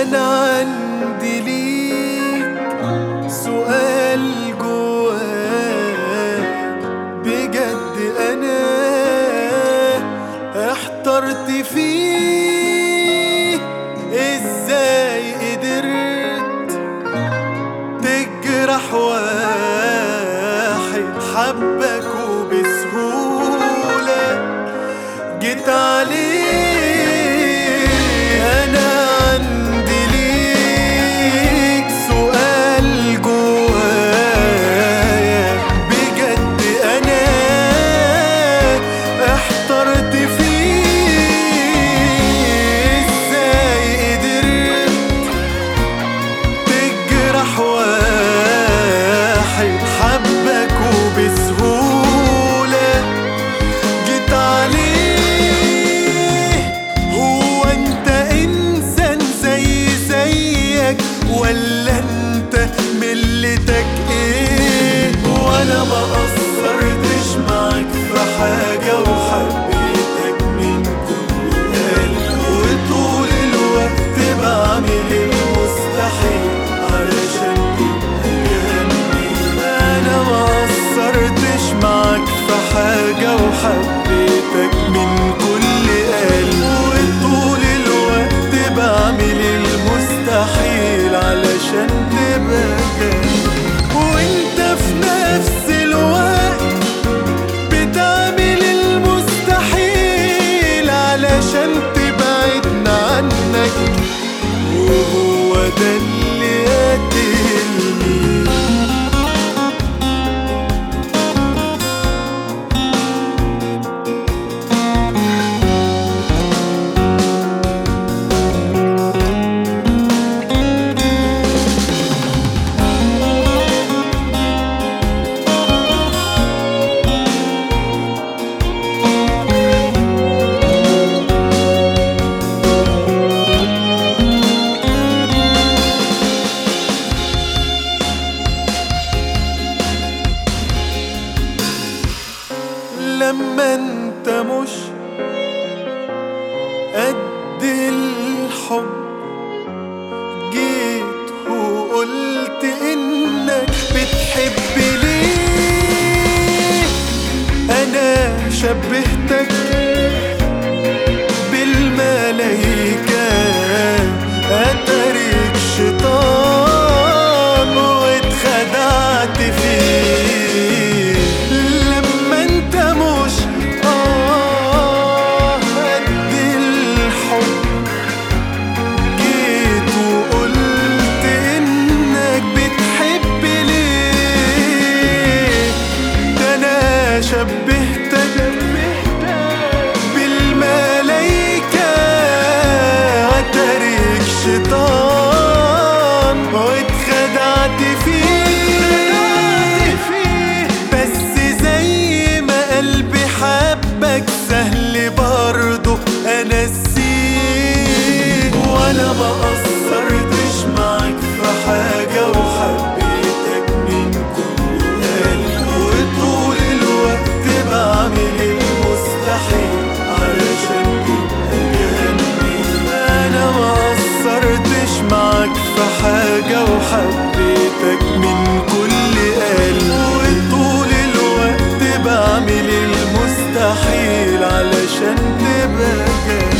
انا عندي ليك سؤال جواك بجد انا احترت فيه ازاي قدرت تجرح واحد حبك وبسهولة جيت عليه انا عندي ليك سؤال جوايا بجد انا احترت فيه ازاي قدرت تجرح واحد حبك وبسهولة جيت عليه هو انت انسان زي زيك ولا انت ملتك ايه وانا ما قصرتش معاك في حاجة وحبيتك من كل قلب وطول الوقت بعمل المستحيل علشان تبقى جنبي انا ما قصرتش معاك في حاجة وحبيتك من كل قلب وطول الوقت بعمل المستحيل علشان تبقى جنبي وانت في نفس الوقت بتعمل المستحيل علشان تبعدنا عنك وهو ده اللي قاتلني لما انت مش قد الحب جيت وقلت انك بتحب ليه انا شبهتك بالملايكة اتريك شيطان واتخدعت فيه لما انت مش اه قد الحب جيت وقلت انك بتحب ليه ده انا شبهتك بالملايكة اتريك شيطان واتخدعت فيه بس زي ما قلبي حبك سهل برضه انسيه وانا ما قصرتش معاك في حاجة وحبيتك من كل قلب وطول الوقت بعمل المستحيل علشان تبقى جنبي انا ما قصرتش معاك في حاجة وحبيتك من كل قلب وطول الوقت بعمل المستحيل علشان تبقى جنبي